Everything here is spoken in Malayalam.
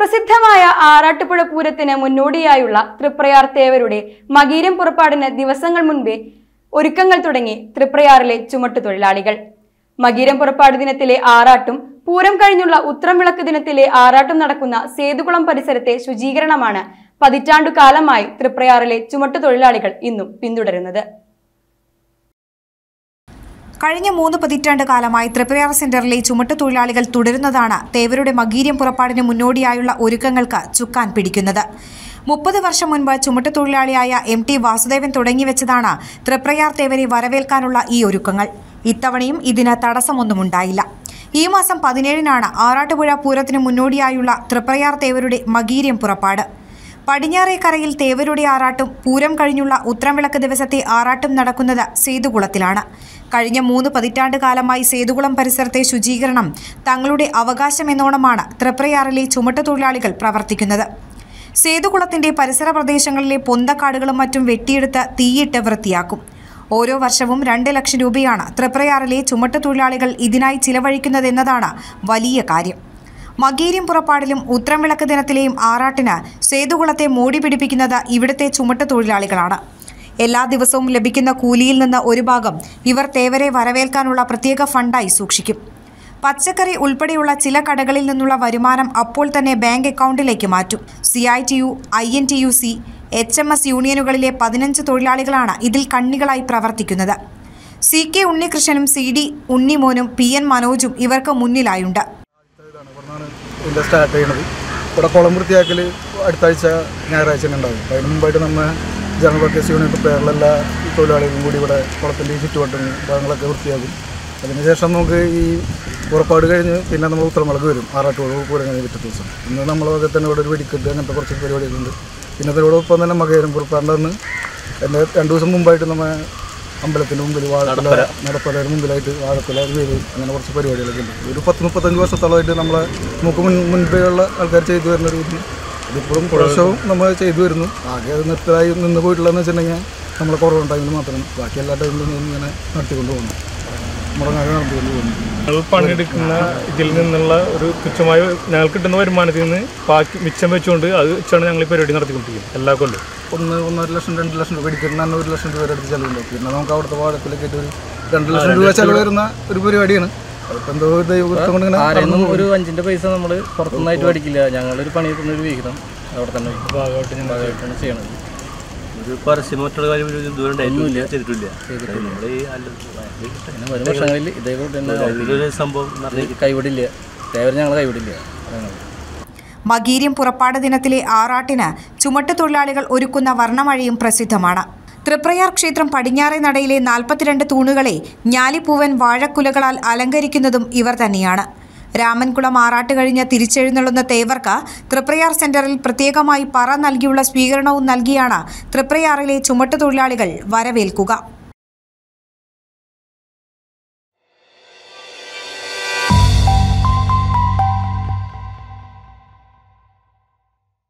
സുപ്രസിദ്ധമായ ആറാട്ടുപുഴ പൂരത്തിന് മുന്നോടിയായുള്ള തൃപ്രയാർ തേവരുടെ മകീരം പുറപ്പാടിന് ദിവസങ്ങൾ മുൻപേ ഒരുക്കങ്ങൾ തുടങ്ങി തൃപ്രയാറിലെ ചുമട്ടുതൊഴിലാളികൾ മകീരം പുറപ്പാട് ദിനത്തിലെ ആറാട്ടും പൂരം കഴിഞ്ഞുള്ള ഉത്രം വിളക്ക് ദിനത്തിലെ ആറാട്ടും നടക്കുന്ന സേതുകുളം പരിസരത്തെ ശുചീകരണമാണ് പതിറ്റാണ്ടു കാലമായി തൃപ്രയാറിലെ ചുമട്ടുതൊഴിലാളികൾ ഇന്നും പിന്തുടരുന്നത് കഴിഞ്ഞ മൂന്ന് പതിറ്റാണ്ട് കാലമായി ത്രിപുരയാർ സെന്ററിലെ ചുമട്ടുതൊഴിലാളികൾ തുടരുന്നതാണ് തേവരുടെ മകീര്യം പുറപ്പാടിന് മുന്നോടിയായുള്ള ഒരുക്കങ്ങൾക്ക് ചുക്കാൻ പിടിക്കുന്നത് മുപ്പത് വർഷം മുൻപ് ചുമട്ടുതൊഴിലാളിയായ എം ടി വാസുദേവൻ തുടങ്ങിവെച്ചതാണ് തൃപ്രയാർ തേവരെ വരവേൽക്കാനുള്ള ഈ ഒരുക്കങ്ങൾ ഇത്തവണയും ഇതിന് തടസ്സമൊന്നുമുണ്ടായില്ല ഈ മാസം പതിനേഴിനാണ് ആറാട്ടുപുഴ പൂരത്തിന് മുന്നോടിയായുള്ള തൃപ്രയാർ തേവരുടെ മകീര്യം പുറപ്പാട് പടിഞ്ഞാറേക്കരയിൽ തേവരുടെ ആറാട്ടും പൂരം കഴിഞ്ഞുള്ള ഉത്രംവിളക്ക് ദിവസത്തെ ആറാട്ടും നടക്കുന്നത് സേതുകുളത്തിലാണ് കഴിഞ്ഞ മൂന്ന് പതിറ്റാണ്ട് കാലമായി സേതുകുളം പരിസരത്തെ ശുചീകരണം തങ്ങളുടെ അവകാശമെന്നോണമാണ് തൃപ്രയാറിലെ ചുമട്ടുതൊഴിലാളികൾ പ്രവർത്തിക്കുന്നത് സേതുകുളത്തിന്റെ പരിസര പ്രദേശങ്ങളിലെ പൊന്തക്കാടുകളും മറ്റും വെട്ടിയെടുത്ത് തീയിട്ട് വൃത്തിയാക്കും ഓരോ വർഷവും രണ്ട് ലക്ഷം രൂപയാണ് തൃപ്രയാറിലെ ചുമട്ടുതൊഴിലാളികൾ ഇതിനായി ചിലവഴിക്കുന്നതെന്നതാണ് വലിയ കാര്യം മകീര്യം പുറപ്പാടിലും ഉത്രംവിളക്ക് ദിനത്തിലെയും ആറാട്ടിന് സേതുകുളത്തെ മോടി പിടിപ്പിക്കുന്നത് ഇവിടുത്തെ ചുമട്ട് തൊഴിലാളികളാണ് എല്ലാ ദിവസവും ലഭിക്കുന്ന കൂലിയിൽ നിന്ന് ഒരു ഭാഗം ഇവർ തേവരെ വരവേൽക്കാനുള്ള പ്രത്യേക ഫണ്ടായി സൂക്ഷിക്കും പച്ചക്കറി ഉൾപ്പെടെയുള്ള ചില കടകളിൽ നിന്നുള്ള വരുമാനം അപ്പോൾ തന്നെ ബാങ്ക് അക്കൗണ്ടിലേക്ക് മാറ്റും C I T U I N T U C H M S യൂണിയനുകളിലെ പതിനഞ്ച് തൊഴിലാളികളാണ് ഇതിൽ കണ്ണികളായി പ്രവർത്തിക്കുന്നത് സി കെ ഉണ്ണികൃഷ്ണനും സി ഡി ഉണ്ണിമോനും പി എൻ മനോജും ഇവർക്ക് മുന്നിലായുണ്ട് ഇതാണ് ഇവിടുന്നാണ് ഇതിൻ്റെ സ്റ്റാർട്ട് ചെയ്യണത് ഇവിടെ കുളം വൃത്തിയാക്കൽ അടുത്ത ആഴ്ച ഞായറാഴ്ച തന്നെ ഉണ്ടാകും അതിന് മുമ്പായിട്ട് നമ്മൾ ജനറൽ വർക്കേഴ്സ് യൂണിയൻ്റെ പേരിലെല്ലാ തൊഴിലാളികളും കൂടി ഇവിടെ കുളത്തിൻ്റെ ഈ ചുറ്റുവട്ടം ഭാഗങ്ങളൊക്കെ വൃത്തിയാക്കും അതിനുശേഷം നമുക്ക് ഈ പുറപ്പാട് കഴിഞ്ഞ് പിന്നെ നമ്മൾ ഉത്തരമുളക് വരും ആറാട്ടുപുഴ പൂരം കഴിഞ്ഞ് പിറ്റേ ദിവസം ഇന്ന് നമ്മളൊക്കെ തന്നെ ഇവിടെ ഒരു വെടിക്കെട്ട് അങ്ങനത്തെ കുറച്ച് പരിപാടികളുണ്ട് പിന്നെ അതിനോടൊപ്പം തന്നെ മകേരം പുറപ്പാടിൻ്റെ അന്ന് എൻ്റെ രണ്ട് ദിവസം മുമ്പായിട്ട് നമ്മൾ അമ്പലത്തിൻ്റെ മുമ്പിൽ വാഴക്കുല നടപ്പലയുടെ മുമ്പിലായിട്ട് വാഴക്കുല വേര് അങ്ങനെ കുറച്ച് പരിപാടികളൊക്കെ ഉണ്ട് ഒരു പത്ത് മുപ്പത്തഞ്ച് വർഷത്തോളമായിട്ട് നമ്മളെ നമുക്ക് മുൻ മുൻപേ ഉള്ള ആൾക്കാർ ചെയ്തു വരുന്ന ഒരു ഇത് ഇതിപ്പോഴും പ്രാവശ്യവും നമ്മൾ ചെയ്തു വരുന്നു ആകെ അത് നിർത്തലായി നിന്ന് പോയിട്ടുള്ളതെന്ന് വെച്ചിട്ടുണ്ടെങ്കിൽ നമ്മളെ കുറവ് ടൈമിൽ മാത്രമാണ് ബാക്കി എല്ലാ ടൈമിലും ഇങ്ങനെ നടത്തിക്കൊണ്ട് പോകുന്നു മുടങ്ങാതെ നടത്തിക്കൊണ്ട് പോകുന്നു ഞങ്ങൾ പണിയെടുക്കുന്ന ഇതിൽ നിന്നുള്ള ഒരു തുച്ഛമായ ഞങ്ങൾക്ക് കിട്ടുന്ന വരുമാനത്തിൽ നിന്ന് ബാക്കി മിച്ചം വെച്ചുകൊണ്ട് അത് വെച്ചാണ് ഞങ്ങൾ ഈ പരിപാടി നടത്തിക്കൊണ്ടിരിക്കുന്നത് എല്ലാ കൊല്ലം ഒന്ന് ഒന്നര ലക്ഷം രണ്ട് ലക്ഷം രൂപ ഇടിക്കുന്ന തന്നെ ഒരു ലക്ഷം രൂപ വരെ അടുത്ത് ചിലവുണ്ടാവും പിന്നെ നമുക്ക് അവിടുത്തെ വാഴത്തിലൊക്കെ ആയിട്ട് ഒരു രണ്ട് ലക്ഷം രൂപ ചിലവ് വരുന്ന ഒരു പരിപാടിയാണ് അതിപ്പോൾ എന്തോ ദൈവകൃത്യം കൊണ്ട് ഇങ്ങനെ ആരെയൊന്നും ഒരു അഞ്ചിന്റെ പൈസ നമ്മൾ പുറത്തുനിന്നായിട്ട് മേടിക്കില്ല ഞങ്ങളൊരു പണിയെടുക്കുന്ന ഒരു വിഹിതം അവിടെ തന്നെ ഭാഗമായിട്ട് ഞങ്ങൾ ഭാഗമായിട്ടാണ് ചെയ്യണത് ഒരു പരസ്യം മറ്റുള്ള കാര്യം ഒരു ഇതുവരെ ഉണ്ടായിട്ടില്ല ചെയ്തിട്ടില്ല നമ്മുടെ ഈ പിന്നെ വരും വർഷങ്ങളിൽ ഇതേപോലെ തന്നെ ഇതിലൊരു സംഭവം ഇത് കൈവിടില്ല തേവരെ ഞങ്ങൾ കൈവിടില്ല അതാണ് മകീര്യം പുറപ്പാട് ദിനത്തിലെ ആറാട്ടിന് ചുമട്ട് തൊഴിലാളികൾ ഒരുക്കുന്ന വർണ്ണമഴയും പ്രസിദ്ധമാണ് തൃപ്രയാർ ക്ഷേത്രം പടിഞ്ഞാറേ നടയിലെ നാൽപ്പത്തിരണ്ട് തൂണുകളെ ഞാലിപ്പൂവൻ വാഴക്കുലകളാൽ അലങ്കരിക്കുന്നതും ഇവർ തന്നെയാണ് രാമൻകുളം ആറാട്ട് കഴിഞ്ഞ് തിരിച്ചെഴുന്നള്ളുന്ന തേവർക്ക് തൃപ്രയാർ സെന്ററിൽ പ്രത്യേകമായി പറ നൽകിയുള്ള സ്വീകരണവും നൽകിയാണ് തൃപ്രയാറിലെ ചുമട്ട് തൊഴിലാളികൾ വരവേൽക്കുക